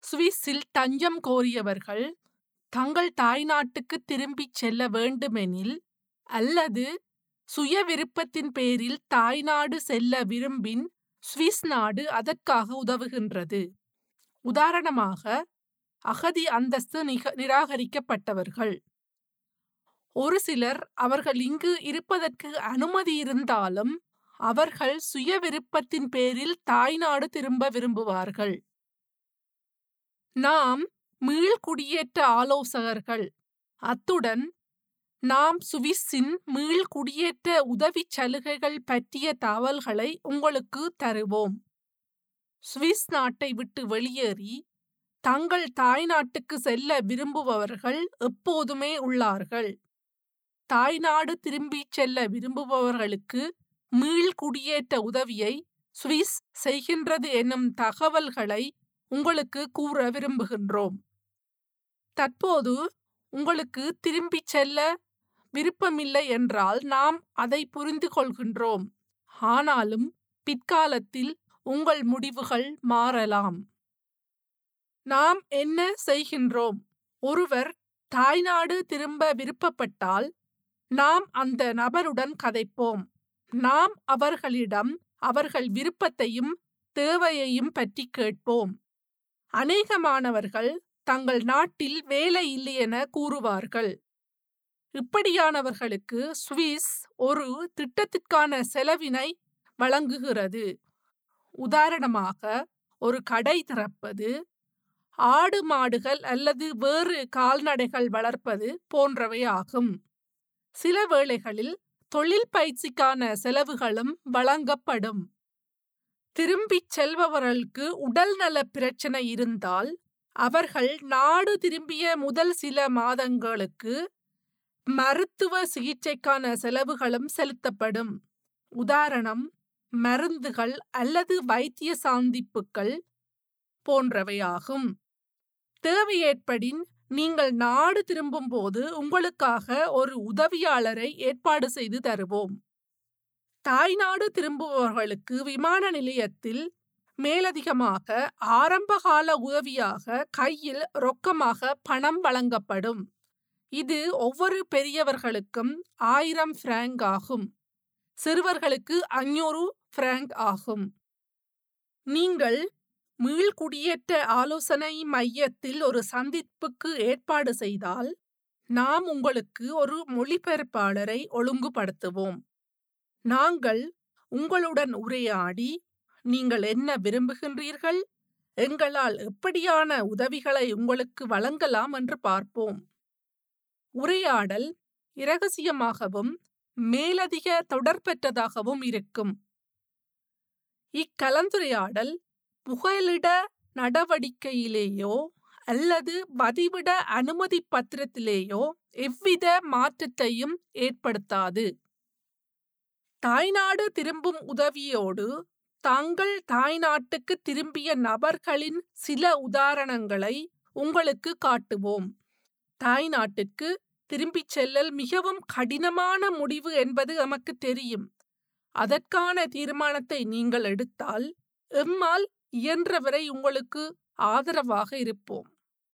சுவிஸில் தஞ்சம் கோரியவர்கள் தங்கள் தாய்நாட்டுக்கு திரும்பிச் செல்ல வேண்டுமெனில் அல்லது சுய விருப்பத்தின் பேரில் தாய்நாடு செல்ல விரும்பின் சுவிஸ் நாடு அதற்காக உதவுகின்றது உதாரணமாக அகதி அந்தஸ்து நிக நிராகரிக்கப்பட்டவர்கள் ஒரு சிலர் அவர்கள் இங்கு இருப்பதற்கு அனுமதி இருந்தாலும் அவர்கள் சுய விருப்பத்தின் பேரில் தாய்நாடு திரும்ப விரும்புவார்கள் நாம் மீள்குடியேற்ற ஆலோசகர்கள் அத்துடன் நாம் சுவிஸின் மீள்குடியேற்ற உதவிச் சலுகைகள் பற்றிய தகவல்களை உங்களுக்கு தருவோம் சுவிஸ் நாட்டை விட்டு வெளியேறி தங்கள் தாய்நாட்டுக்கு செல்ல விரும்புபவர்கள் எப்போதுமே உள்ளார்கள் தாய்நாடு திரும்பிச் செல்ல விரும்புபவர்களுக்கு மீள்குடியேற்ற உதவியை சுவிஸ் செய்கின்றது என்னும் தகவல்களை உங்களுக்கு கூற விரும்புகின்றோம் தற்போது உங்களுக்கு திரும்பிச் செல்ல விருப்பமில்லை என்றால் நாம் அதை புரிந்து கொள்கின்றோம் ஆனாலும் பிற்காலத்தில் உங்கள் முடிவுகள் மாறலாம் நாம் என்ன செய்கின்றோம் ஒருவர் தாய்நாடு திரும்ப விருப்பப்பட்டால் நாம் அந்த நபருடன் கதைப்போம் நாம் அவர்களிடம் அவர்கள் விருப்பத்தையும் தேவையையும் பற்றி கேட்போம் அநேக மாணவர்கள் தங்கள் நாட்டில் வேலை இல்லை என கூறுவார்கள் இப்படியானவர்களுக்கு சுவிஸ் ஒரு திட்டத்திற்கான செலவினை வழங்குகிறது உதாரணமாக ஒரு கடை திறப்பது ஆடு மாடுகள் அல்லது வேறு கால்நடைகள் வளர்ப்பது போன்றவை ஆகும் சில வேளைகளில் தொழில் பயிற்சிக்கான செலவுகளும் வழங்கப்படும் திரும்பிச் செல்பவர்களுக்கு உடல் நல பிரச்சனை இருந்தால் அவர்கள் நாடு திரும்பிய முதல் சில மாதங்களுக்கு மருத்துவ சிகிச்சைக்கான செலவுகளும் செலுத்தப்படும் உதாரணம் மருந்துகள் அல்லது வைத்திய சாந்திப்புகள் போன்றவையாகும் தேவை ஏற்படின் நீங்கள் நாடு திரும்பும் போது உங்களுக்காக ஒரு உதவியாளரை ஏற்பாடு செய்து தருவோம் தாய்நாடு திரும்புபவர்களுக்கு விமான நிலையத்தில் மேலதிகமாக ஆரம்பகால உதவியாக கையில் ரொக்கமாக பணம் வழங்கப்படும் இது ஒவ்வொரு பெரியவர்களுக்கும் ஆயிரம் பிராங்க் ஆகும் சிறுவர்களுக்கு அஞ்சூறு பிராங்க் ஆகும் நீங்கள் மீள்குடியேற்ற ஆலோசனை மையத்தில் ஒரு சந்திப்புக்கு ஏற்பாடு செய்தால் நாம் உங்களுக்கு ஒரு மொழிபெயர்ப்பாளரை ஒழுங்குபடுத்துவோம் நாங்கள் உங்களுடன் உரையாடி நீங்கள் என்ன விரும்புகின்றீர்கள் எங்களால் எப்படியான உதவிகளை உங்களுக்கு வழங்கலாம் என்று பார்ப்போம் உரையாடல் இரகசியமாகவும் மேலதிக தொடர்பற்றதாகவும் இருக்கும் இக்கலந்துரையாடல் புகலிட நடவடிக்கையிலேயோ அல்லது பதிவிட அனுமதி பத்திரத்திலேயோ எவ்வித மாற்றத்தையும் ஏற்படுத்தாது தாய்நாடு திரும்பும் உதவியோடு தாங்கள் தாய்நாட்டுக்கு திரும்பிய நபர்களின் சில உதாரணங்களை உங்களுக்கு காட்டுவோம் தாய்நாட்டிற்கு திரும்பிச் செல்லல் மிகவும் கடினமான முடிவு என்பது நமக்கு தெரியும் அதற்கான தீர்மானத்தை நீங்கள் எடுத்தால் எம்மால் இயன்றவரை உங்களுக்கு ஆதரவாக இருப்போம்